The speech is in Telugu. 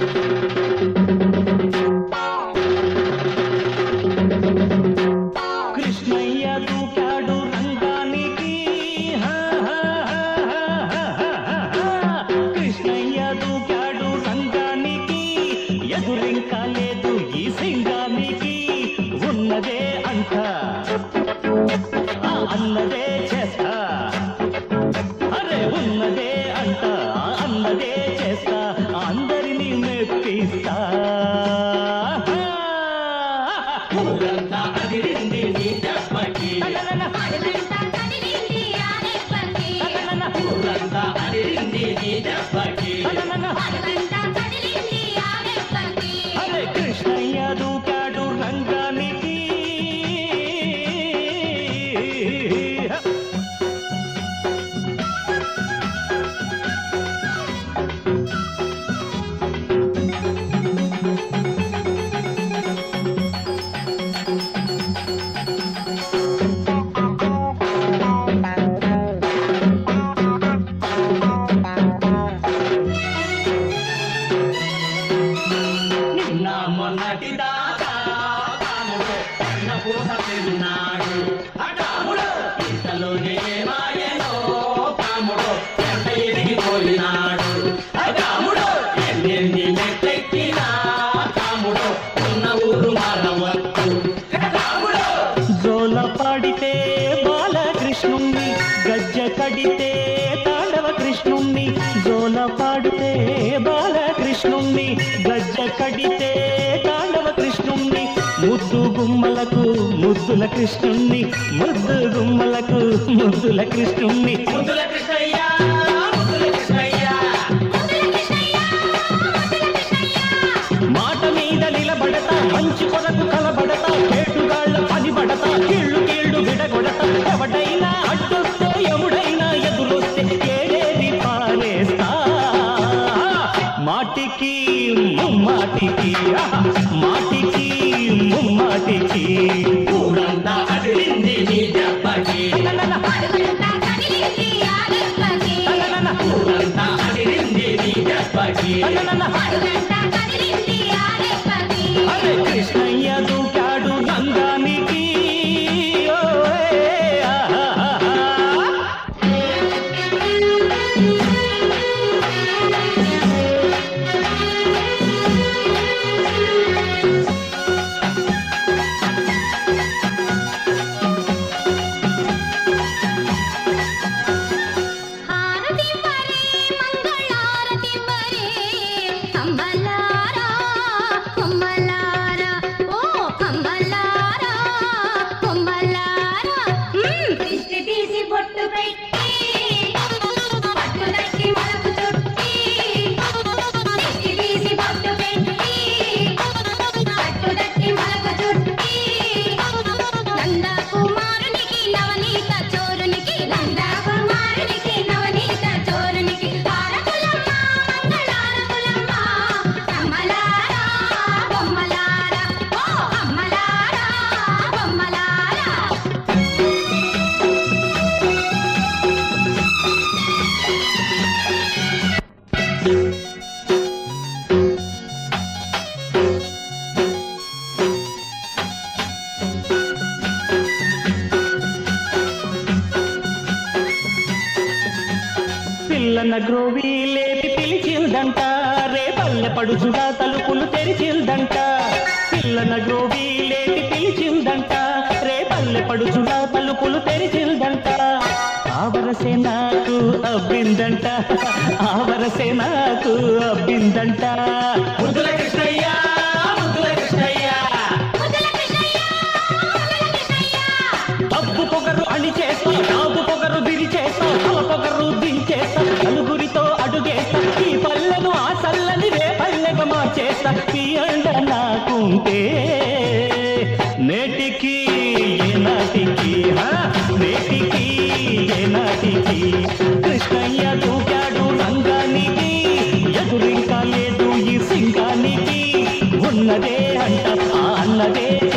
కృష్ణయ్య దూకాడు రంగానికి హా, హా, హా, హా, హా, హా. కృష్ణయ్య దూకాడు రంగానికి ఎదురింకా లేదు ఈ సింగానికి ఉన్నదే అంట ఆ అన్నదే చేస్తా అరే ఉన్నదే అంట ఆ అన్నదే చేస్తా అందరినీ మెప్పిస్తా ఊరంతా అదిరింది నీ దెబ్బకి అడగంటా కదిలింది ఆ దెబ్బకి ఊరంతా అదిరింది నీ దెబ్బకి అడగంటా కదిలింది ఆ దెబ్బకి అరే కృష్ణయ్య దూకాడు రంగానికి నిన్న మొన్నటి దాకా తాముడు పైన పూస తిన్నాడు అటాముడు ఇంతలోనే ఏమాయనో తాముడు ఎంత ఎదిగిపోయినాడు అటాముడు ఎన్నెన్ని మెట్లెక్కినా తాముడు ఉన్న ఊరు మారవద్దు తాముడు జోల పాడితే బాలకృష్ణుణ్ణి గజ్జ కడితే తాండవ కృష్ణుణ్ణి జోల పాడితే బాలకృష్ణుణ్ణి గజ్జ కడితే తాండవ కృష్ణుణ్ణి ముద్దు గుమ్మలకు ముద్దుల కృష్ణుణ్ణి ముద్దు గుమ్మలకు ముద్దుల కృష్ణుణ్ణి ముద్దుల కృష్ణయ్య ముద్దుల కృష్ణయ్య మాట మీద నిలబడతా మంచి కొరకు కలబడతా కేటుగాళ్ళ పని పడతా కీళ్ళు కీళ్ళు విడగొడతా ఎవడైనా అడ్డొస్తే ఎవడైనా ఎదురొస్తే ఏదేది పారేస్తా మాటికి ముమ్మాటికి ఆహా, మాటికి ముమ్మాటికి ఊరంతా అదిరింది నీ దెబ్బకి అడగంటా కదిలింది ఆ దెబ్బకి ఊరంతా అదిరింది నీ దెబ్బకి అడగంటా కదిలింది ఆ దెబ్బకి అరే కృష్ణయ్య దూకాడు రంగానికి ఓ, ఏ, ఆహాహా. హారతి మరే మంగళారతి మరే కమ్మలారా కొమ్మలారా ఓ కమ్మలారా కొమ్మలారా దిష్టి తీసి బొట్టు పెట్టి పట్టు దట్టి మలకు చుట్టి దిష్టి తీసి బొట్టు పెట్టి పట్టు దట్టి మలకు చుట్టి నంద కుమారునికి నవనీత చోరునికి నంద కుమారునికి నవనీత చోరునికి హారతులమ్మ మంగళారతులమ్మ అమ్మలారా బొమ్మలారా ఓ అమ్మలారా బొమ్మలారా పిల్లన గ్రోవి లేపి పిలిచిందంట రే పల్లె పడుచుగా తలుపులు తెరిచిందంట పిల్లన గ్రోవి లేపి పిలిచిందంట రే పల్లె పడుచుగా తలుపులు తెరిచిందంట ఆవరసే నాకు అబ్బిందంట ఆవరసే నాకు అబ్బిందంట ముద్దుల కృష్ణయ్య ముద్దుల కృష్ణయ్య ముద్దుల కృష్ణయ్య ముద్దుల కృష్ణయ్య అబ్బు పొగరు అని చేస్తా నాగు పొగరు దిరి చేస్తా తల పొగరు దించేస్తా నలుగురితో అడుగేస్తా ఈ పల్లెను ఆ చల్లని రే పల్లెగా మార్చేస్తా ఈ అండ నాకుంటే నేటికి ఏనాటికి హా? నేటికి ఏనాటికి కృష్ణయ్య దూకాడు రంగానికి ఎదురింకా లేదు ఈ సింగానికి ఉన్నదే అంట ఆ అన్నదే